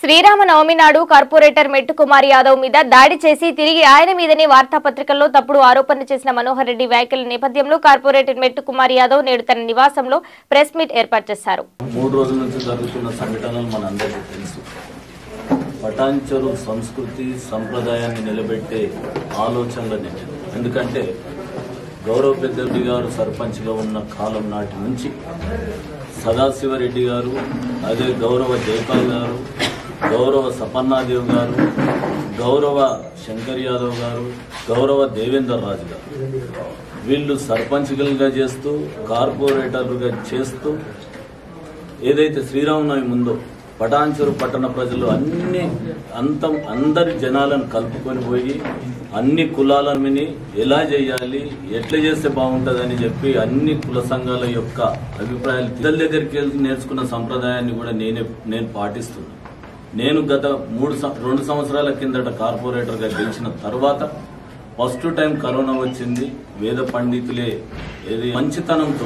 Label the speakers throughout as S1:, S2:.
S1: శ్రీరామ నవమి నాడు కార్పొరేటర్ మెట్టు కుమార్ యాదవ్ మీద దాడి చేసి తిరిగి ఆయన మీదనే వార్తాపత్రికల్లో తప్పుడు ఆరోపణలు చేసిన మనోహర్ రెడ్డి వ్యాఖ్యల నేపథ్యంలో కార్పొరేటర్ మెట్టు కుమార్ యాదవ్ నేడు తన నివాసంలో ప్రెస్ మీట్ ఏర్పాటు చేశారు
S2: మూడు రోజుల నుంచి జరుగుతున్న సంఘటనలు మనందరికీ తెలుసు పటాన్చెరు సంస్కృతి సంప్రదాయాన్ని నిలబెట్టే ఆలోచనలు నేను ఎందుకంటే గౌరవ పెద్దరెడ్డి గారు సర్పంచ్గా ఉన్న కాలం నాటి నుంచి సదాశివరెడ్డి గారు అదే గౌరవ జైపాల్ గారు గౌరవ సపన్నాదేవ్ గారు గౌరవ శంకర్ యాదవ్ గారు గౌరవ దేవేందర్ రాజు గారు వీళ్ళు సర్పంచ్లుగా చేస్తూ కార్పొరేటర్లుగా చేస్తూ ఏదైతే శ్రీరామనవమి ఉందో పటాన్చెరు పట్టణ ప్రజలు అన్ని అంతం అందరి జనాలను కలుపుకొని పోయి అన్ని కులాలని ఎలా చేయాలి ఎట్లా చేస్తే బాగుంటుందని చెప్పి అన్ని కుల సంఘాల యొక్క అభిప్రాయాలు పిల్లల దగ్గరికి వెళ్ళి నేర్చుకున్న సంప్రదాయాన్ని కూడా నేనే నేను పాటిస్తున్నాను నేను గత మూడు సం- రెండు సంవత్సరాల కిందట కార్పొరేటర్గా గెలిచిన తర్వాత ఫస్ట్ టైం కరోనా వచ్చింది వేద పండితులే ఏది మంచితనంతో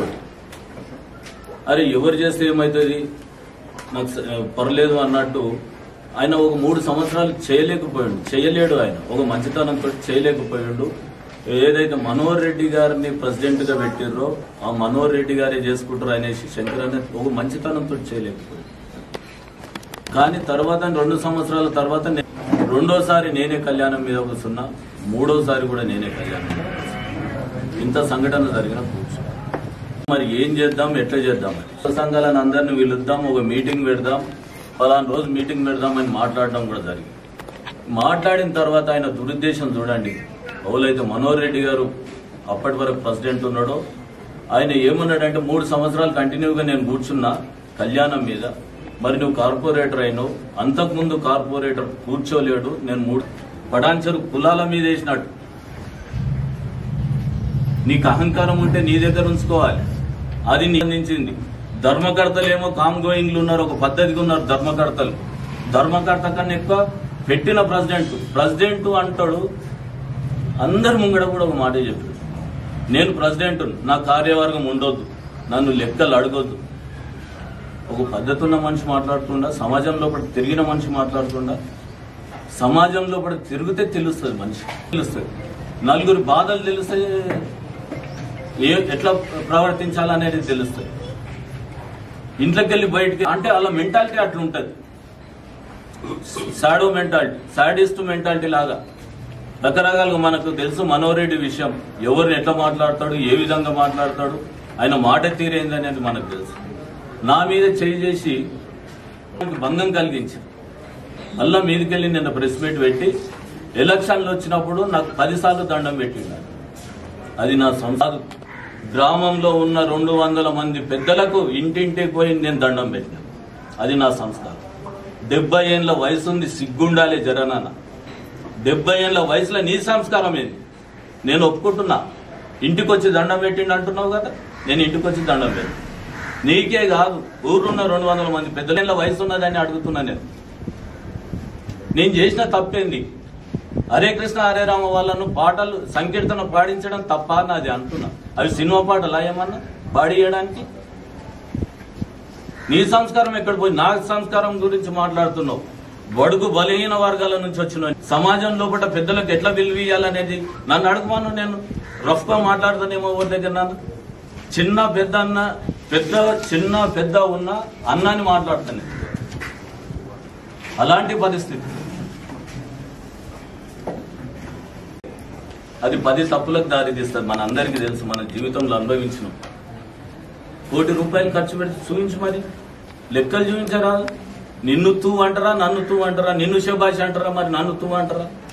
S2: అరే ఎవరు చేస్తే ఏమవుతుంది నాకు స- పర్లేదు అన్నట్టు ఆయన ఒక మూడు సంవత్సరాలు చేయలేకపోయాడు చేయలేడు ఆయన ఒక మంచితనంతో చేయలేకపోయాడు ఏదైతే మనోహర్ రెడ్డి గారిని ప్రెసిడెంట్ గా పెట్టిర్రో ఆ మనోహర్ రెడ్డి గారే చేసుకుంటారు అనేసి శంకర్ అనే ఒక మంచితనంతో చేయలేకపోయాడు కానీ తర్వాత రెండు సంవత్సరాల తర్వాత నే- రెండోసారి నేనే కళ్యాణం మీద కూర్చున్నా మూడోసారి కూడా నేనే కళ్యాణం మీద కూర్చున్నా. ఇంత సంఘటన జరిగిన కూర్చున్నా మరి ఏం చేద్దాం ఎట్లా చేద్దాం అని. కుల సంఘాలను అందరిని పిలుద్దాం ఒక మీటింగ్ పెడదాం ఫలానా రోజు మీటింగ్ పెడదామని మాట్లాడడం కూడా జరిగింది మాట్లాడిన తర్వాత ఆయన దురుద్దేశం చూడండి ఎవరైతే మనోహర్ రెడ్డి గారు అప్పటి వరకు ప్రెసిడెంట్ ఉన్నాడో ఆయన ఏమన్నాడంటే మూడు సంవత్సరాలు కంటిన్యూగా నేను కూర్చున్నా కళ్యాణం మీద మరి నువ్వు కార్పొరేటర్ అయినావు అంతకుముందు కార్పొరేటర్ కూర్చోలేడు నేను మూడు పడాన్చరు కులాల మీద వేసినట్టు నీకు అహంకారం ఉంటే నీ దగ్గర ఉంచుకోవాలి అది నిందించింది ధర్మకర్తలు ఏమో కామ్ గోయింగ్లు ఉన్నారు ఒక పద్ధతిగా ఉన్నారు ధర్మకర్తలు ధర్మకర్త కన్నా ఎక్కువ పెట్టిన ప్రెసిడెంట్ ప్రెసిడెంట్ అంటాడు అందరి ముంగడ కూడా ఒక మాట చెప్పాడు నేను ప్రెసిడెంట్ నా కార్యవర్గం ఉండొద్దు నన్ను లెక్కలు అడగొద్దు ఒక పద్ధతి ఉన్న మనిషి మాట్లాడుతుండా సమాజంలో కూడా తిరిగిన మనిషి మాట్లాడుతుండా సమాజంలో కూడా తిరిగితే తెలుస్తుంది మనిషి తెలుస్తుంది నలుగురి బాధలు తెలిస్తే ఏ ఎట్లా ప్రవర్తించాలనేది తెలుస్తుంది ఇంట్లోకి వెళ్ళి బయటికి అంటే అలా మెంటాలిటీ అట్లా ఉంటుంది సాడో మెంటాలిటీ సాడిస్ట్ మెంటాలిటీ లాగా రకరకాలుగా మనకు తెలుసు మనోరెడ్డి విషయం ఎవరిని ఎట్లా మాట్లాడతాడు ఏ విధంగా మాట్లాడతాడు ఆయన మాట తీరేంది అనేది మనకు తెలుసు నా మీద చేయి చేసి నాకు భంగం కలిగించింది మళ్ళా మీదకెళ్ళి నిన్న ప్రెస్ మీట్ పెట్టి ఎలక్షన్లు వచ్చినప్పుడు నాకు పదిసార్లు దండం పెట్టిండు అది నా సంసారం గ్రామంలో ఉన్న రెండు వందల మంది పెద్దలకు ఇంటింటికి పోయి నేను దండం పెట్టాను అది నా సంస్కారం డెబ్బై ఏళ్ళ వయసు ఉంది సిగ్గుండాలి జరనాన్న డెబ్బై ఏళ్ళ వయసులో నీ సంస్కారం ఏంది నేను ఒప్పుకుంటున్నా ఇంటికి వచ్చి దండం పెట్టిండు అంటున్నావు కదా నేను ఇంటికి వచ్చి దండం పెట్టి నీకే కాదు ఊరున్న రెండు వందల మంది పెద్దలేళ్ళ వయసు ఉన్నదని అడుగుతున్నా నేను నేను చేసిన తప్పేంది హరే కృష్ణ హరే రామ వాళ్ళను పాటలు సంకీర్తన పాడించడం తప్ప అని అది అంటున్నా అవి సినిమా పాటలా ఏమన్నా పాడియడానికి నీ సంస్కారం ఎక్కడ పోయి నా సంస్కారం గురించి మాట్లాడుతున్నావు బడుగు బలహీన వర్గాల నుంచి వచ్చిన సమాజం లోపల పెద్దలకు ఎట్లా విలువ ఇవ్వాలనేది నన్ను అడుగుమాను నేను రఫ్ గా మాట్లాడుతానేమో ఎవరి దగ్గర నన్ను చిన్న పెద్ద అన్న పెద్ద చిన్న పెద్ద ఉన్న అన్నాని మాట్లాడుతాను నేను. అలాంటి పరిస్థితి అది పది తప్పులకు దారి తీస్తుంది మన అందరికీ తెలుసు మన జీవితంలో అనుభవించినాం కోటి రూపాయలు ఖర్చు పెడితే చూపించు మరి లెక్కలు చూపించరా నిన్ను తూ అంటారా నన్ను తూ అంటారా నిన్ను శబాష్ అంటారా మరి నన్ను తూ అంటారా